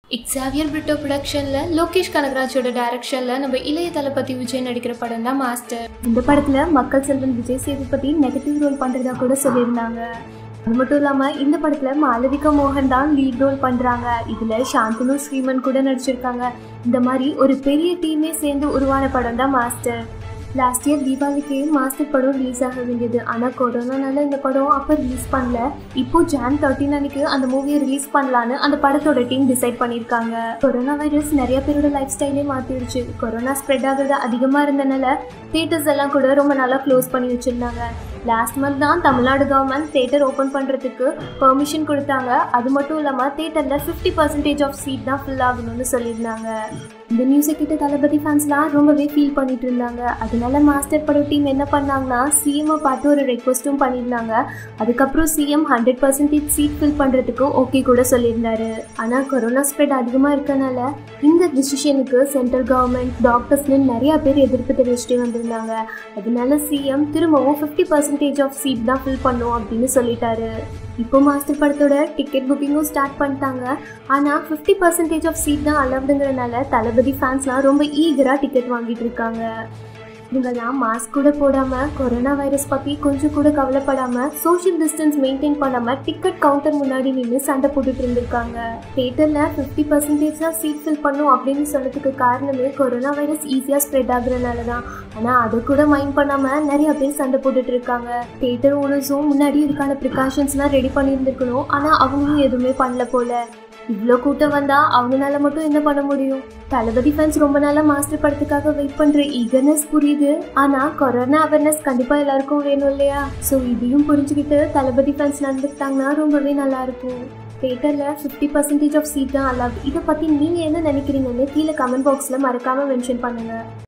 எக்ஸாவியர் பிரிட்டோ ப்ரொடக்ஷனில் லோகேஷ் கனகராஜோட டைரக்ஷனில் நம்ம இளைய தளபதி விஜய் நடிக்கிற படம் தான் மாஸ்டர் இந்த படத்தில் மக்கள் செல்வன் விஜய் சேதுபதி நெகட்டிவ் ரோல் பண்ணுறதா கூட சொல்லியிருந்தாங்க அது மட்டும் இல்லாமல் இந்த படத்தில் மாளவிகா மோகன் தான் லீட் ரோல் பண்ணுறாங்க இதில் சாந்தனு ஸ்ரீமன் கூட நடிச்சிருக்காங்க இந்த மாதிரி ஒரு பெரிய டீமே சேர்ந்து உருவான படம் தான் மாஸ்டர் லாஸ்ட் இயர் தீபாவளிக்கு மாஸ்டர் படம் ரிலீஸ் ஆக வேண்டியது ஆனால் கொரோனானால இந்த படம் அப்போ ரிலீஸ் பண்ணல இப்போ ஜான் தேர்ட்டின் அன்னைக்கு அந்த மூவியை ரிலீஸ் பண்ணலான்னு அந்த படத்தோட டீம் டிசைட் பண்ணியிருக்காங்க கொரோனா வைரஸ் நிறைய பேரோட லைஃப் ஸ்டைலே மாற்றிடுச்சு கொரோனா ஸ்ப்ரெட் ஆகுறது அதிகமாக இருந்தனால தேட்டர்ஸ் எல்லாம் கூட ரொம்ப நல்லா க்ளோஸ் பண்ணி வச்சுருந்தாங்க லாஸ்ட் மந்த் தான் தமிழ்நாடு கவர்மெண்ட் தேட்டர் ஓப்பன் பண்ணுறதுக்கு பெர்மிஷன் கொடுத்தாங்க அது மட்டும் இல்லாமல் தேட்டரில் ஃபிஃப்டி பர்சன்டேஜ் ஆஃப் சீட் தான் ஃபில் ஆகணும்னு சொல்லியிருந்தாங்க இந்த நியூஸை கிட்ட தளபதி ஃபேன்ஸ்லாம் ரொம்பவே ஃபீல் பண்ணிட்டு இருந்தாங்க அதனால மாஸ்டர் படம் டீம் என்ன பண்ணாங்கன்னா சிஎம்ஐ பார்த்து ஒரு ரெக்வஸ்ட்டும் பண்ணியிருந்தாங்க அதுக்கப்புறம் CM hundred percentage seat fill பண்ணுறதுக்கு ஓகே கூட சொல்லியிருந்தாரு ஆனால் கொரோனா ஸ்ப்ரெட் அதிகமாக இருக்கனால இந்த டிசிஷனுக்கு சென்ட்ரல் கவர்மெண்ட் டாக்டர்ஸ்னு நிறையா பேர் எதிர்ப்பு தெரிவிச்சுட்டே வந்திருந்தாங்க அதனால சிஎம் திரும்பவும் ஃபிஃப்டி பர்சன்டேஜ் ஆஃப் சீட் தான் ஃபில் பண்ணும் அப்படின்னு சொல்லிட்டாரு இப்போ மாஸ்டர் படத்தோட டிக்கெட் புக்கிங்கும் ஸ்டார்ட் பண்ணிட்டாங்க ஆனால் ஃபிஃப்டி பர்சன்டேஜ் ஆஃப் சீட் தான் அலவுடுங்கிறனால தளபதி ஃபேன்ஸ்லாம் ரொம்ப ஈகராக டிக்கெட் வாங்கிட்டு இருக்காங்க இவங்கெல்லாம் மாஸ்க் கூட போடாமல் கொரோனா வைரஸ் பற்றி கொஞ்சம் கூட கவலைப்படாமல் சோஷியல் டிஸ்டன்ஸ் மெயின்டைன் பண்ணாமல் டிக்கெட் கவுண்டர் முன்னாடி நின்று சண்டை போட்டுட்டு இருந்திருக்காங்க தேட்டரில் ஃபிஃப்டி பர்சன்டேஜ் தான் சீட் ஃபில் பண்ணும் அப்படின்னு சொன்னதுக்கு காரணமே கொரோனா வைரஸ் ஈஸியாக ஸ்ப்ரெட் ஆகுறதுனால தான் ஆனால் அதை கூட மைண்ட் பண்ணாமல் நிறைய பேர் சண்டை போட்டுட்டு இருக்காங்க தேட்டர் ஓனர்ஸும் முன்னாடி இதுக்கான ப்ரிகாஷன்ஸ்லாம் ரெடி பண்ணியிருந்துருக்கணும் ஆனால் அவங்களும் எதுவுமே பண்ணல போல இவ்வளோ கூட்டம் வந்தா அவங்களால மட்டும் என்ன பண்ண முடியும் தளபதி ஃபேன்ஸ் ரொம்ப நாளா மாஸ்டர் படத்துக்காக வெயிட் பண்ற ஈகர்னஸ் புரியுது ஆனா கொரோனா அவேர்னஸ் கண்டிப்பா எல்லாருக்கும் வேணும் இல்லையா ஸோ இதையும் புரிஞ்சுக்கிட்டு தளபதி ஃபேன்ஸ் நடந்துக்கிட்டாங்கன்னா ரொம்பவே நல்லா இருக்கும் தேட்டரில் ஃபிஃப்டி பர்சன்டேஜ் ஆஃப் சீட் தான் அலவுட் இதை பற்றி நீங்கள் என்ன நினைக்கிறீங்கன்னு கீழே கமெண்ட் பாக்ஸில் மறக்காமல் மென்ஷன் பண்ணுங்கள்